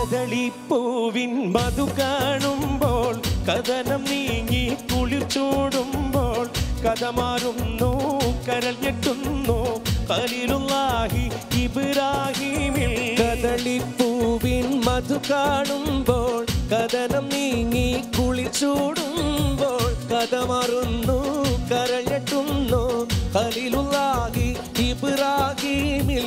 കദളിപ്പൂവിൻ മധു കാണുമ്പോൾ കഥനം നീങ്ങി കുളിർ ചൂടുമ്പോൾ കഥ മാറുന്നു കരൾ ഞെട്ടുന്നു ഖലീലുല്ലാഹി ഇബ്രാഹിമിൽ കദളിപ്പൂവിൻ മധു കാണുമ്പോൾ കഥനം നീങ്ങി കുളിച്ചൂടുമ്പോൾ കഥ മറുന്നു കരഞ്ഞെട്ടുന്നു ഖലീലുല്ലാഹി ഇബ്രാഹിമിൽ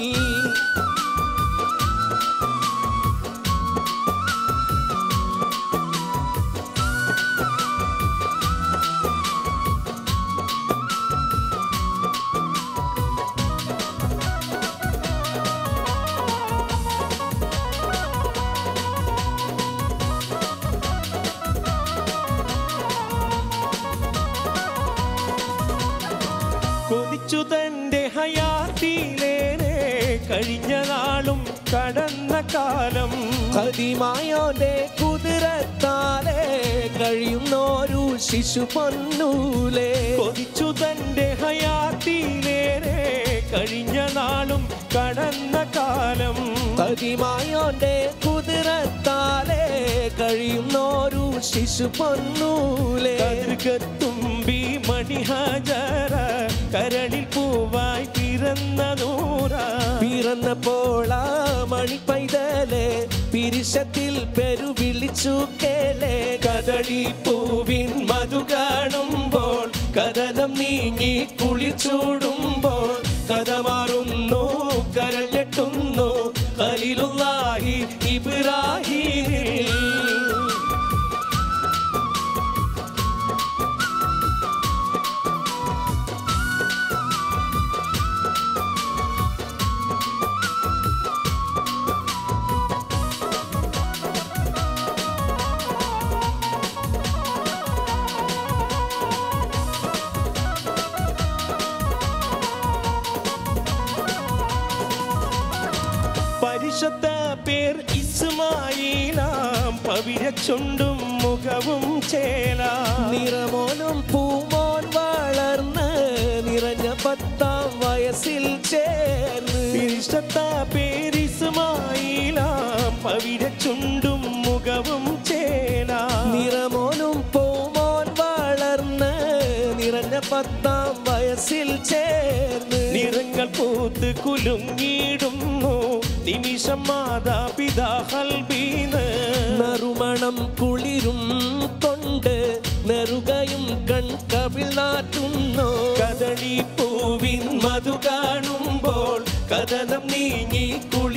കൊതിച്ചു തന്റെ ഹയാത്തിലേനെ കഴിഞ്ഞ നാളും കടന്ന കാലം കതിമായോന്റെ കുതിരത്താലെ കഴിയുന്നോരു ശിശു പൊന്നൂലേ കൊതിച്ചു തന്റെ ഹയാത്തിലേനെ കഴിഞ്ഞ നാളും കടന്ന കാലം കതിമായോന്റെ കുതിരത്താലെ കഴിയുന്നോരു ശിശു പൊന്നൂലേ കതിർകത്തുമ്പി മണിഹാജര കരളിൽ പൂവായി പിറന്ന നൂറ പിറന്നപ്പോൾ ആ മണി പൈതലെ പിരിശത്തിൽ പെരു വിളിച്ചു കേളെ കദളി പൂവിൻ മധു കാണുമ്പോൾ കഥനം നീങ്ങി കുളിച്ചൂടുമ്പോൾ കഥ മാറുന്നു കരഞ്ഞെട്ടുന്നു ഖലീലുല്ലാഹി ഇബ്രാഹിമിൽ പരിശുദ്ധ പേർ ഇസ്മായിലാം പവിഴച്ചുണ്ടും മുഖവും ചേലാം നിറമോനും പൂമോൻ വളർന്ന് നിറഞ്ഞ പത്താം വയസ്സിൽ ചേർന്ന് പരിശുദ്ധ പേർ ഇസ്മായിലാം പവിഴച്ചുണ്ടും മുഖവും ചേലാം നിറമോനും പൂമോൻ വളർന്ന് നിറഞ്ഞ പത്താം വയസ്സിൽ ചേർന്ന് നിറങ്ങൾ പൂത്ത് കുലുങ്ങിയിടുന്നു നിമിഷം മാതാപിതാ ഹൽബീന്ന് നറുമണം കുളിരും കൊണ്ട് നെറുകയും കൺകവിൾ നാട്ടുന്നു കദളി പൂവിൻ മധു കാണുമ്പോൾ കഥനം നീങ്ങി കുളി